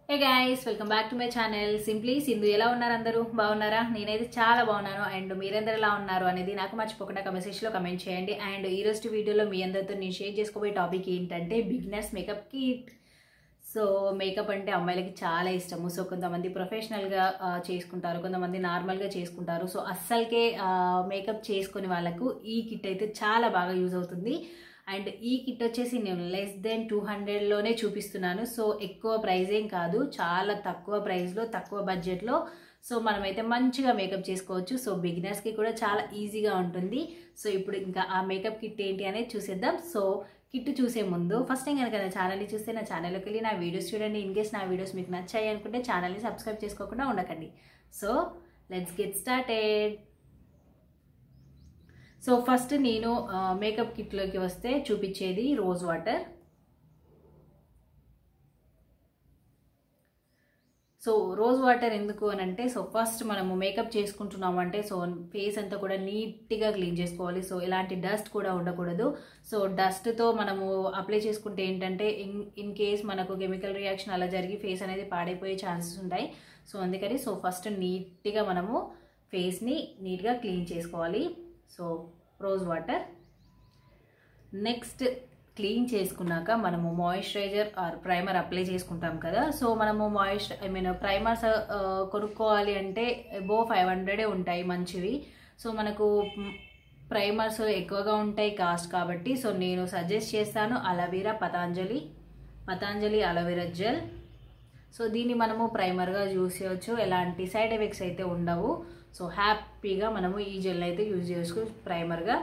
hey guys welcome back to my channel simply Sindhu ఎలా ఉన్నారు అందరూ బాగున్నారా నేనైతే చాలా బాగున్నాను అండ్ మీరందరూ ఎలా ఉన్నారు అనేది నాకు మర్చిపోకుండా కమెంట్ లో కమెంట్ చేయండి అండ్ ఈ రోజు వీడియోలో మీ అందరితో నేను షేర్ చేసుకోబోయే టాపిక్ ఏంటంటే beginners makeup kit so makeup అంటే అమ్మాయిలకి చాలా ఇష్టము సో కొంతమంది ప్రొఫెషనల్గా ఆ, చేసుకుంటారు కొంతమంది నార్మల్గా చేసుకుంటారు సో అస్సలకే మేకప్ చేసుకునే వాళ్ళకు ఈ కిట్ అయితే చాలా బాగా యూజ్ అవుతుంది అండ్ ఈ కిట్ వచ్చేసి నేను లెస్ దెన్ టూ హండ్రెడ్లోనే చూపిస్తున్నాను సో ఎక్కువ ప్రైస్ ఏం కాదు చాలా తక్కువ ప్రైస్లో తక్కువ బడ్జెట్లో సో మనమైతే మంచిగా మేకప్ చేసుకోవచ్చు సో బిగినర్స్కి కూడా చాలా ఈజీగా ఉంటుంది సో ఇప్పుడు ఇంకా ఆ మేకప్ కిట్ ఏంటి అనేది చూసేద్దాం సో కిట్ చూసే ముందు ఫస్ట్ టైం కనుక నా ఛానల్ని చూస్తే నా ఛానల్లోకి వెళ్ళి నా వీడియోస్ చూడండి ఇన్ కేస్ నా వీడియోస్ మీకు నచ్చాయి అనుకుంటే ఛానల్ని సబ్స్క్రైబ్ చేసుకోకుండా ఉండకండి so let's get started so first నేను మేకప్ కిట్లోకి వస్తే చూపించేది rose water so rose water ఎందుకు అని అంటే సో ఫస్ట్ మనము మేకప్ చేసుకుంటున్నాం అంటే సో ఫేస్ అంతా కూడా నీట్గా క్లీన్ చేసుకోవాలి సో ఎలాంటి డస్ట్ కూడా ఉండకూడదు సో డస్ట్తో మనము అప్లై చేసుకుంటే ఏంటంటే ఇన్ ఇన్ కేస్ మనకు కెమికల్ రియాక్షన్ అలా జరిగి ఫేస్ అనేది పాడైపోయే ఛాన్సెస్ ఉంటాయి సో అందుకని సో ఫస్ట్ నీట్గా మనము ఫేస్ని నీట్గా క్లీన్ చేసుకోవాలి so rose water next clean చేసుకున్నాక మనము మాయిశ్చరైజర్ ఆర్ ప్రైమర్ అప్లై చేసుకుంటాం కదా సో మనము మాయిశ్చర్ ఐ మీన్ ప్రైమర్స్ కొనుక్కోవాలి అంటే ఎబో ఫైవ్ హండ్రెడే ఉంటాయి మంచివి సో మనకు ప్రైమర్స్ ఎక్కువగా ఉంటాయి కాస్ట్ కాబట్టి సో నేను సజెస్ట్ చేస్తాను aloe vera Patanjali Patanjali aloe vera gel దీన్ని మనము ప్రైమర్గా యూజ్ చేయవచ్చు ఎలాంటి సైడ్ ఎఫెక్ట్స్ అయితే ఉండవు సో హ్యాపీగా మనము ఈ జెల్ అయితే యూజ్ చేసుకోవచ్చు ప్రైమర్గా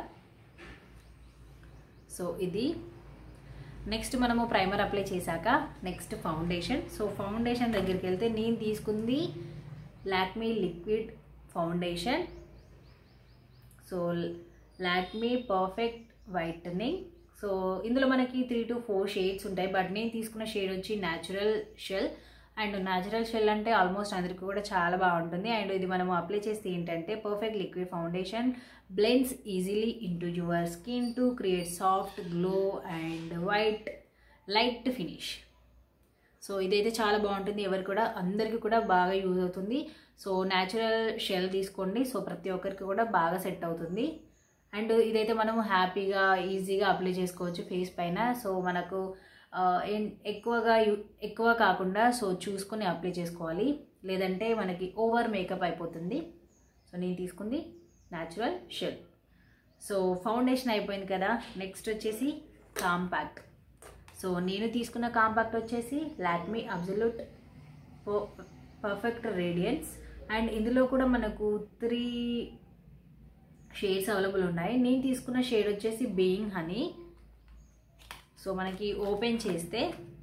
సో ఇది నెక్స్ట్ మనము ప్రైమర్ అప్లై చేశాక నెక్స్ట్ ఫౌండేషన్ సో ఫౌండేషన్ దగ్గరికి వెళ్తే నేను తీసుకుంది Lakme liquid foundation so Lakme perfect whitening so ఇందులో మనకి త్రీ టు ఫోర్ షేడ్స్ ఉంటాయి బట్ నేను తీసుకున్న షేడ్ వచ్చి natural shell and natural shell అంటే ఆల్మోస్ట్ అందరికీ కూడా చాలా బాగుంటుంది అండ్ ఇది మనం అప్లై చేస్తే ఏంటంటే perfect liquid foundation blends easily into your skin to create soft glow and white light finish so ఇదైతే చాలా బాగుంటుంది ఎవరు కూడా అందరికీ కూడా బాగా యూజ్ అవుతుంది సో న్యాచురల్ షెల్ తీసుకోండి సో ప్రతి ఒక్కరికి కూడా బాగా సెట్ అవుతుంది అండ్ ఇదైతే మనం హ్యాపీగా ఈజీగా అప్లై చేసుకోవచ్చు ఫేస్ పైన సో మనకు ఆ, ఏం- ఎక్కువగా యు- ఎక్కువ కాకుండా సో చూసుకొని అప్లై చేసుకోవాలి లేదంటే మనకి ఓవర్ మేకప్ అయిపోతుంది సో నేను తీసుకుంది న్యాచురల్ షెల్ సో ఫౌండేషన్ అయిపోయింది కదా నెక్స్ట్ వచ్చేసి కాంపాక్ట్ సో నేను తీసుకున్న కాంపాక్ట్ వచ్చేసి Lakme absolute perfect radiance and ఇందులో కూడా మనకు త్రీ షేడ్స్ అవైలబుల్ ఉన్నాయి నేను తీసుకున్న షేడ్ వచ్చేసి బీయింగ్ హనీ సో మనకి ఓపెన్ చేస్తే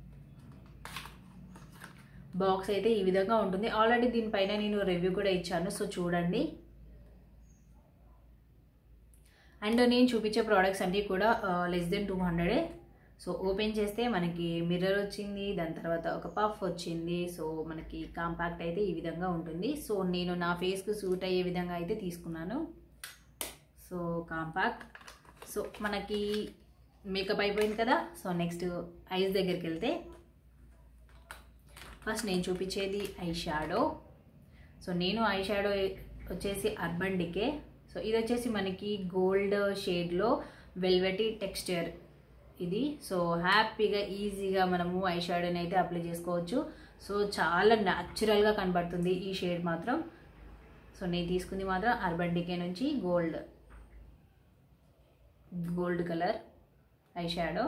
బాక్స్ అయితే ఈ విధంగా ఉంటుంది ఆల్రెడీ దీనిపైన నేను రివ్యూ కూడా ఇచ్చాను సో చూడండి అండ్ నేను చూపించే ప్రోడక్ట్స్ అన్నీ కూడా లెస్ దెన్ టూ హండ్రెడే సో ఓపెన్ చేస్తే మనకి మిర్రర్ వచ్చింది దాని తర్వాత ఒక పఫ్ వచ్చింది సో మనకి కాంపాక్ట్ అయితే ఈ విధంగా ఉంటుంది సో నేను నా ఫేస్కి సూట్ అయ్యే విధంగా అయితే తీసుకున్నాను సో కాంపాక్ట్ సో మనకి మేకప్ అయిపోయింది కదా సో నెక్స్ట్ ఐస్ దగ్గరికి వెళ్తే ఫస్ట్ నేను చూపించేది ఐ షాడో సో నేను ఐ షాడో వచ్చేసి అర్బన్ డికే సో ఇది వచ్చేసి మనకి గోల్డ్ షేడ్లో వెల్వెటీ టెక్స్చర్ ఇది సో హ్యాపీగా ఈజీగా మనము ఐ షాడోని అయితే అప్లై చేసుకోవచ్చు సో చాలా న్యాచురల్గా కనబడుతుంది ఈ షేడ్ మాత్రం సో నేను తీసుకుంది మాత్రం అర్బన్ డికే నుంచి gold gold colour eye shadow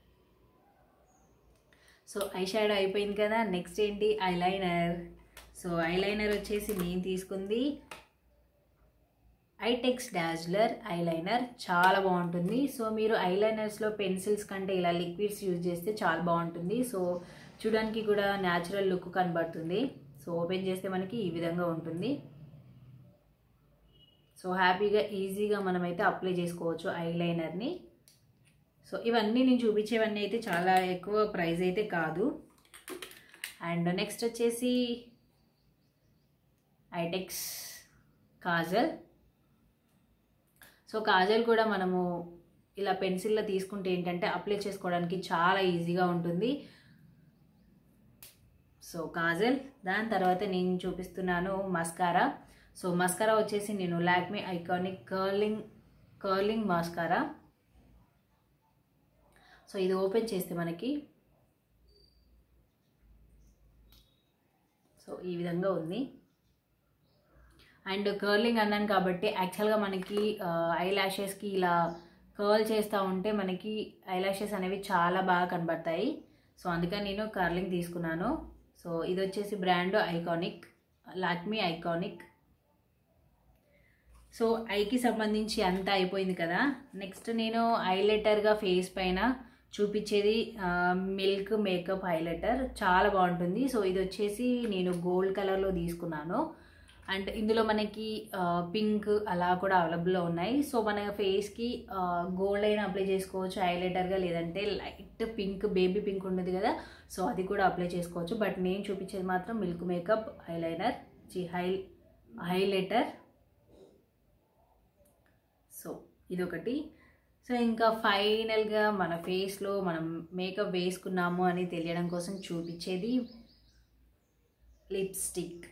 so eye shadow అయిపోయింది కదా నెక్స్ట్ ఏంటి ఐలైనర్ సో ఐలైనర్ వచ్చేసి నేను తీసుకుంది ఐటెక్స్ డాజ్లర్ ఐలైనర్ చాలా బాగుంటుంది సో మీరు ఐలైనర్స్లో పెన్సిల్స్ కంటే ఇలా లిక్విడ్స్ యూజ్ చేస్తే చాలా బాగుంటుంది సో చూడడానికి కూడా న్యాచురల్ లుక్ కనబడుతుంది సో ఓపెన్ చేస్తే మనకి ఈ విధంగా ఉంటుంది సో హ్యాపీగా ఈజీగా మనమైతే అప్లై చేసుకోవచ్చు ఐలైనర్ని సో ఇవన్నీ నేను చూపించేవన్నీ అయితే చాలా ఎక్కువ ప్రైస్ అయితే కాదు అండ్ నెక్స్ట్ వచ్చేసి ఐటెక్స్ కాజల్ సో కాజల్ కూడా మనము ఇలా పెన్సిల్లో తీసుకుంటే ఏంటంటే అప్లై చేసుకోవడానికి చాలా ఈజీగా ఉంటుంది సో సో కాజల్ దాని తర్వాత నేను చూపిస్తున్నాను మస్కారా సో మస్కారా వచ్చేసి నేను Lakme iconic curling curling mascara so ఇది ఓపెన్ చేస్తే మనకి సో ఈ విధంగా ఉంది అండ్ కర్లింగ్ అన్నాను కాబట్టి యాక్చువల్గా మనకి ఐ ల్యాషెస్కి ఇలా కర్ల్ చేస్తూ ఉంటే మనకి ఐ ల్యాషెస్ అనేవి చాలా బాగా కనబడతాయి సో అందుకని నేను కర్లింగ్ తీసుకున్నాను సో ఇది వచ్చేసి brand iconic Lakme iconic so ఐకి సంబంధించి అంతా అయిపోయింది కదా నెక్స్ట్ నేను హైలైటర్గా ఫేస్ పైన చూపించేది మిల్క్ మేకప్ హైలైటర్ చాలా బాగుంటుంది సో ఇది వచ్చేసి నేను గోల్డ్ కలర్లో తీసుకున్నాను అండ్ ఇందులో మనకి పింక్ అలా కూడా అవైలబుల్లో ఉన్నాయి సో మన ఫేస్కి గోల్డ్ అయినా అప్లై చేసుకోవచ్చు హైలైటర్గా లేదంటే లైట్ పింక్ బేబీ పింక్ ఉండదు కదా సో అది కూడా అప్లై చేసుకోవచ్చు బట్ నేను చూపించేది మాత్రం milk makeup highliner G high highlighter so ఇదొకటి సో ఇంకా ఫైనల్గా మన ఫేస్లో మనం మేకప్ వేసుకున్నాము అని తెలియడం కోసం చూపించేది లిప్స్టిక్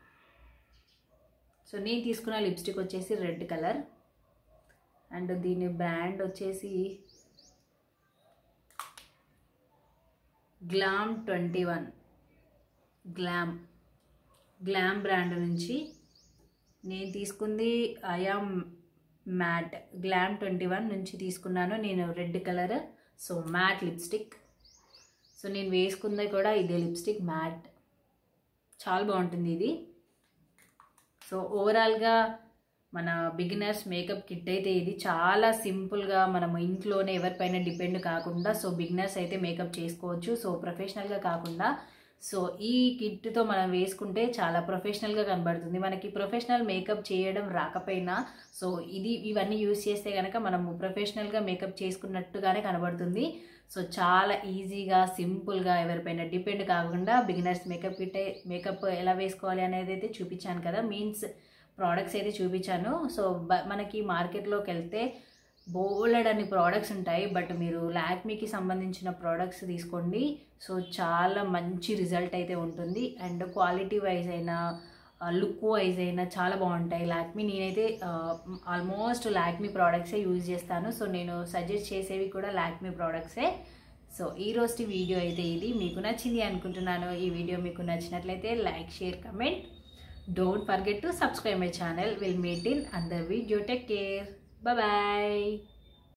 సో నేను తీసుకున్న లిప్స్టిక్ వచ్చేసి రెడ్ కలర్ అండ్ దీని బ్రాండ్ వచ్చేసి glam twenty one glam glam brand నుంచి నేను తీసుకుంది I'm matte glam twenty one నుంచి తీసుకున్నాను నేను red colour so matte lipstick so నేను వేసుకుంది కూడా ఇదే లిప్స్టిక్ మ్యాట్ చాలా బాగుంటుంది ఇది సో ఓవరాల్గా మన బిగినర్స్ మేకప్ కిట్ అయితే ఇది చాలా సింపుల్గా మనం ఇంట్లోనే ఎవరిపైన డిపెండ్ కాకుండా సో బిగినర్స్ అయితే మేకప్ చేసుకోవచ్చు సో ప్రొఫెషనల్గా కాకుండా సో ఈ కిట్తో మనం వేసుకుంటే చాలా ప్రొఫెషనల్గా కనబడుతుంది మనకి ప్రొఫెషనల్ మేకప్ చేయడం రాకపోయినా సో ఇది ఇవన్నీ యూస్ చేస్తే కనుక మనము ప్రొఫెషనల్గా మేకప్ చేసుకున్నట్టుగానే కనబడుతుంది సో చాలా ఈజీగా సింపుల్గా ఎవరిపైన డిపెండ్ కాకుండా బిగినర్స్ మేకప్ కిట్ మేకప్ ఎలా వేసుకోవాలి అనేది అయితే చూపించాను కదా మీన్స్ ప్రోడక్ట్స్ అయితే చూపించాను సో బ మనకి మార్కెట్లోకి వెళ్తే బోలెడ్ అన్ని ప్రోడక్ట్స్ ఉంటాయి బట్ మీరు లాక్మీకి సంబంధించిన ప్రోడక్ట్స్ తీసుకోండి సో చాలా మంచి రిజల్ట్ అయితే ఉంటుంది అండ్ క్వాలిటీ వైజ్ అయినా లుక్ వైజ్ అయినా చాలా బాగుంటాయి లాక్మీ నేనైతే ఆల్మోస్ట్ లాక్మీ ప్రోడక్ట్సే యూజ్ చేస్తాను సో నేను సజెస్ట్ చేసేవి కూడా లాక్మీ ప్రోడక్ట్సే సో ఈ రోజు వీడియో అయితే ఇది మీకు నచ్చింది అనుకుంటున్నాను ఈ వీడియో మీకు నచ్చినట్లయితే like share comment don't forget to subscribe my channel will meet in another video take care bye